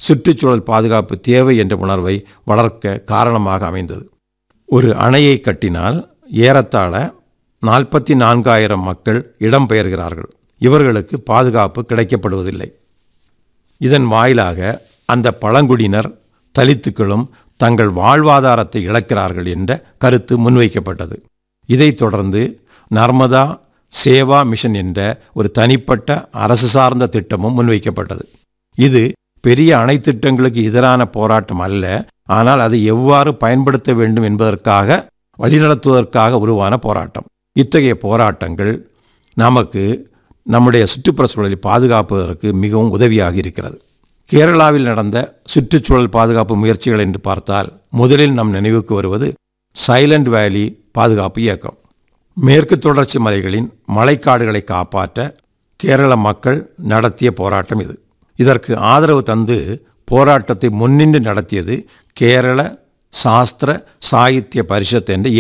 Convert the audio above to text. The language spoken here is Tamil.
சுற்றுச்சூழல் பாதுகாப்பு தேவை என்ற உணர்வை வளர்க்க காரணமாக அமைந்தது ஒரு அணையை கட்டினால் ஏறத்தாழ நாற்பத்தி நான்காயிரம் மக்கள் இடம்பெயர்கிறார்கள் இவர்களுக்கு பாதுகாப்பு கிடைக்கப்படுவதில்லை இதன் வாயிலாக அந்த பழங்குடியினர் தலித்துக்களும் தங்கள் வாழ்வாதாரத்தை இழக்கிறார்கள் என்ற கருத்து முன்வைக்கப்பட்டது இதைத் தொடர்ந்து நர்மதா சேவா மிஷன் என்ற ஒரு தனிப்பட்ட அரசு சார்ந்த திட்டமும் முன்வைக்கப்பட்டது இது பெரிய அணை திட்டங்களுக்கு எதிரான போராட்டம் அல்ல ஆனால் அதை எவ்வாறு பயன்படுத்த வேண்டும் என்பதற்காக வழிநடத்துவதற்காக உருவான போராட்டம் இத்தகைய போராட்டங்கள் நமக்கு நம்முடைய சுற்றுப்புற சூழலை பாதுகாப்பதற்கு மிகவும் உதவியாக இருக்கிறது கேரளாவில் நடந்த சுற்றுச்சூழல் பாதுகாப்பு முயற்சிகள் என்று பார்த்தால் முதலில் நம் நினைவுக்கு வருவது சைலண்ட் வேலி பாதுகாப்பு இயக்கம் மேற்கு தொடர்ச்சி மலைகளின் மழைக்காடுகளை காப்பாற்ற கேரள மக்கள் நடத்திய போராட்டம் இது இதற்கு ஆதரவு தந்து போராட்டத்தை முன்னின்று நடத்தியது கேரள சாஸ்திர சாகித்ய பரிஷத் என்ற